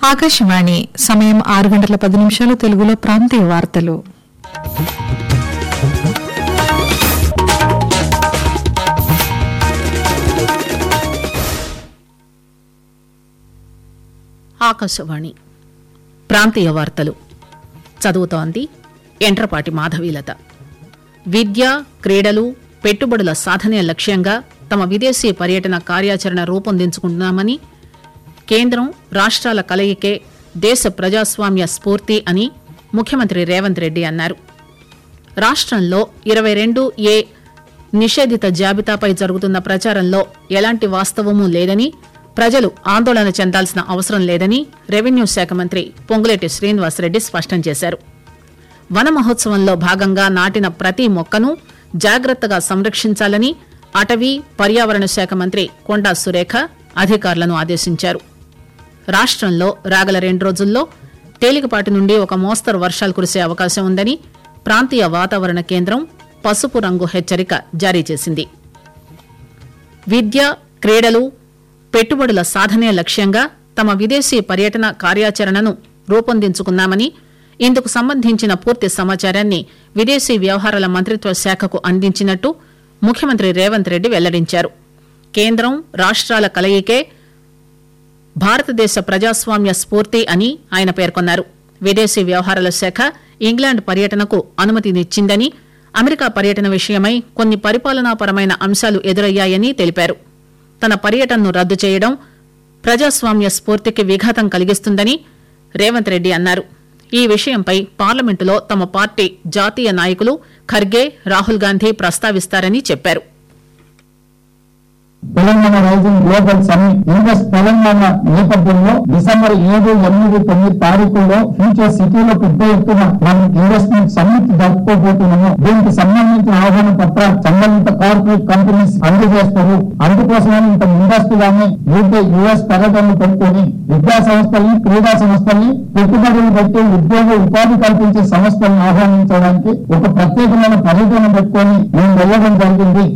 ఆకాశవాణి సమయం ఆరు గంటల పది నిమిషాలు తెలుగులో ప్రాంతీయ వార్తలు ఆకాశవాణి ప్రాంతీయ వార్తలు చదువుతోంది ఎంట్రపాటి మాధవీలత విద్య క్రీడలు పెట్టుబడుల సాధనే లక్ష్యంగా తమ విదేశీ పర్యటన కార్యాచరణ రూపొందించుకుంటున్నామని కేంద్రం రాష్ట్రాల కలయికే దేశ ప్రజాస్వామ్య స్ఫూర్తి అని ముఖ్యమంత్రి రేవంత్ రెడ్డి అన్నారు రాష్ట్రంలో ఇరవై రెండు ఏ నిషేధిత జాబితాపై జరుగుతున్న ప్రచారంలో ఎలాంటి వాస్తవమూ లేదని ప్రజలు ఆందోళన చెందాల్సిన అవసరం లేదని రెవెన్యూ శాఖ మంత్రి పొంగులేటి శ్రీనివాసరెడ్డి స్పష్టం చేశారు వన మహోత్సవంలో భాగంగా నాటిన ప్రతి మొక్కను జాగ్రత్తగా సంరక్షించాలని అటవీ పర్యావరణ శాఖ మంత్రి కొండా సురేఖ అధికారులను ఆదేశించారు రాష్ట్రంలో రాగల రెండు రోజుల్లో తేలికపాటి నుండి ఒక మోస్తరు వర్షాలు కురిసే అవకాశం ఉందని ప్రాంతీయ వాతావరణ కేంద్రం పసుపు రంగు హెచ్చరిక జారీ చేసింది విద్య క్రీడలు పెట్టుబడుల సాధనే లక్ష్యంగా తమ విదేశీ పర్యటన కార్యాచరణను రూపొందించుకున్నామని ఇందుకు సంబంధించిన పూర్తి సమాచారాన్ని విదేశీ వ్యవహారాల మంత్రిత్వ శాఖకు అందించినట్టు ముఖ్యమంత్రి రేవంత్ రెడ్డి వెల్లడించారు కేంద్రం రాష్ట్రాల కలయికే భారతదేశ ప్రజాస్వామ్య స్ఫూర్తి అని ఆయన పేర్కొన్నారు విదేశీ వ్యవహారాల శాఖ ఇంగ్లాండ్ పర్యటనకు అనుమతినిచ్చిందని అమెరికా పర్యటన విషయమై కొన్ని పరిపాలనాపరమైన అంశాలు ఎదురయ్యాయని తెలిపారు తన పర్యటనను రద్దు చేయడం ప్రజాస్వామ్య స్ఫూర్తికి విఘాతం కలిగిస్తుందని రేవంత్ రెడ్డి అన్నారు ఈ విషయంపై పార్లమెంటులో తమ పార్టీ జాతీయ నాయకులు ఖర్గే రాహుల్ గాంధీ ప్రస్తావిస్తారని చెప్పారు Telangana rising global summit invest Telangana నేపథ్యంలో డిసెంబర్ ఏడు ఎనిమిది తొమ్మిది తారీఖుల్లో ఫ్యూచర్ సిటీలో పెద్ద ఎత్తున మనం ఇన్వెస్ట్మెంట్ సమ్మిట్ జరుపుకోబోతున్నాము దీనికి సంబంధించిన ఆహ్వాన పత్రాలు సంబంధిత కార్పొరేట్ కంపెనీస్ అందజేస్తారు అందుకోసమని ఇంత ముందస్తుగానే యూకే యుఎస్ పర్యటనలు పెట్టుకొని విద్యా సంస్థల్ని క్రీడా సంస్థల్ని పెట్టుబడులు పెట్టి ఉద్యోగ ఉపాధి కల్పించే సంస్థలను ఆహ్వానించడానికి ఒక ప్రత్యేకమైన పర్యటన పెట్టుకొని మేము వెళ్ళడం జరిగింది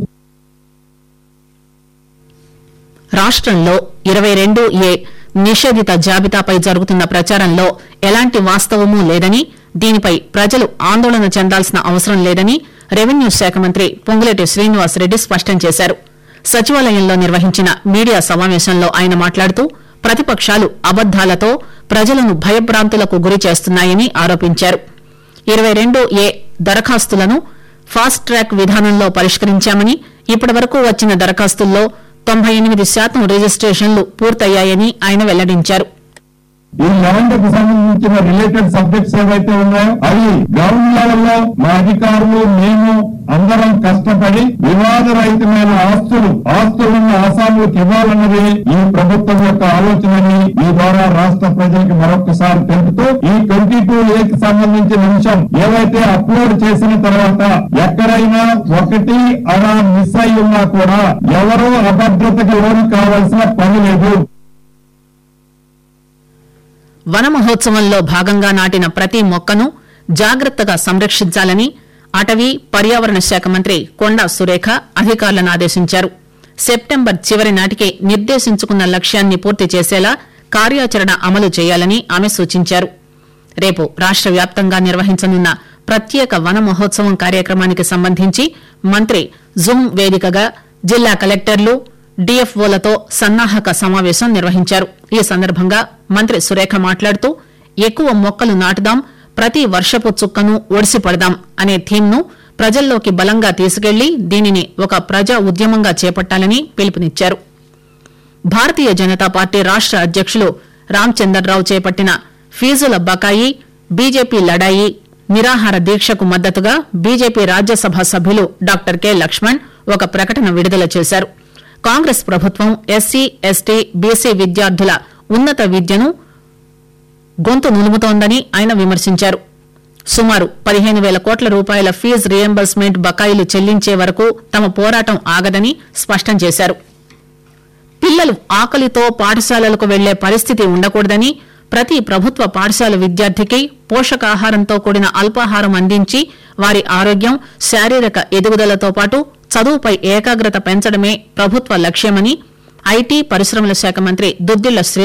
రాష్ట్రంలో ఇరవై రెండు ఏ నిషేధిత జాబితాపై జరుగుతున్న ప్రచారంలో ఎలాంటి వాస్తవమూ లేదని దీనిపై ప్రజలు ఆందోళన చెందాల్సిన అవసరం లేదని రెవెన్యూ శాఖ మంత్రి పొంగులేటి శ్రీనివాసరెడ్డి స్పష్టం చేశారు సచివాలయంలో నిర్వహించిన మీడియా సమావేశంలో ఆయన మాట్లాడుతూ ప్రతిపక్షాలు అబద్దాలతో ప్రజలను భయభ్రాంతులకు గురి చేస్తున్నాయని ఆరోపించారు ఇరవై రెండు ఏ దరఖాస్తులను ఫాస్ట్ ట్రాక్ విధానంలో పరిష్కరించామని ఇప్పటివరకు వచ్చిన దరఖాస్తుల్లో తొంభై ఎనిమిది శాతం రిజిస్ట్రేషన్లు పూర్తయ్యాయని ఆయన వెల్లడించారు ఈ లెవెన్త్ కి సంబంధించిన రిలేటెడ్ సబ్జెక్ట్స్ ఏవైతే ఉన్నాయో అవి గ్రౌండ్ లెవెల్ లో మా అధికారులు మేము అందరం కష్టపడి వివాదరహితమైన ఆస్తులు ఆస్తులను ఆసాములకు ఇవ్వాలన్నది ఈ ప్రభుత్వం యొక్క ఆలోచనని ఈ ద్వారా రాష్ట్ర ప్రజలకు మరొకసారి తెలుపుతూ ఈ ట్వంటీ టూ ఏ కి సంబంధించిన అంశం ఏవైతే అప్లోడ్ చేసిన తర్వాత ఎక్కడైనా ఒకటి అలా మిస్ అయి ఉన్నా కూడా ఎవరూ అభద్రతకి లోను కావాల్సిన పని లేదు వన మహోత్సవంలో భాగంగా నాటిన ప్రతి మొక్కను జాగ్రత్తగా సంరక్షించాలని అటవీ పర్యావరణ శాఖ మంత్రి కొండా సురేఖ అధికారులను ఆదేశించారు సెప్టెంబర్ చివరి నాటికి నిర్దేశించుకున్న లక్ష్యాన్ని పూర్తి చేసేలా కార్యాచరణ అమలు చేయాలని ఆమె సూచించారు రేపు రాష్ట్ర వ్యాప్తంగా నిర్వహించనున్న ప్రత్యేక వన మహోత్సవం కార్యక్రమానికి సంబంధించి మంత్రి జూమ్ వేదికగా జిల్లా కలెక్టర్లు డీఎఫ్ఓలతో సన్నాహక సమావేశం నిర్వహించారు ఈ సందర్భంగా మంత్రి సురేఖ మాట్లాడుతూ ఎక్కువ మొక్కలు నాటుదాం ప్రతి వర్షపు చుక్కను ఒడిసి పడదాం అనే థీమ్ను ప్రజల్లోకి బలంగా తీసుకెళ్లి దీనిని ఒక ప్రజా ఉద్యమంగా చేపట్టాలని పిలుపునిచ్చారు భారతీయ జనతా పార్టీ రాష్ట్ర అధ్యక్షులు రామచందర్రావు చేపట్టిన ఫీజుల బకాయి బీజేపీ లడాయి నిరాహార దీక్షకు మద్దతుగా బీజేపీ రాజ్యసభ సభ్యులు డాక్టర్ కె లక్ష్మణ్ ఒక ప్రకటన విడుదల చేశారు కాంగ్రెస్ ప్రభుత్వం ఎస్సీ ఎస్టీ బీసీ విద్యార్థుల ఉన్నత విద్యను గొంతు నులుముతోందని ఆయన విమర్శించారు సుమారు పదిహేను వేల కోట్ల రూపాయల ఫీజు రియంబర్స్మెంట్ బకాయిలు చెల్లించే వరకు తమ పోరాటం ఆగదని స్పష్టం చేశారు పిల్లలు ఆకలితో పాఠశాలలకు వెళ్లే పరిస్థితి ఉండకూడదని ప్రతి ప్రభుత్వ పాఠశాల విద్యార్థికి పోషకాహారంతో కూడిన అల్పాహారం అందించి వారి ఆరోగ్యం శారీరక ఎదుగుదలతో పాటు చదువుపై ఏకాగ్రత పెంచడమే ప్రభుత్వ లక్ష్యమని ఐటీ పరిశ్రమల శాఖ మంత్రి దుద్దిళ్ల శ్రీ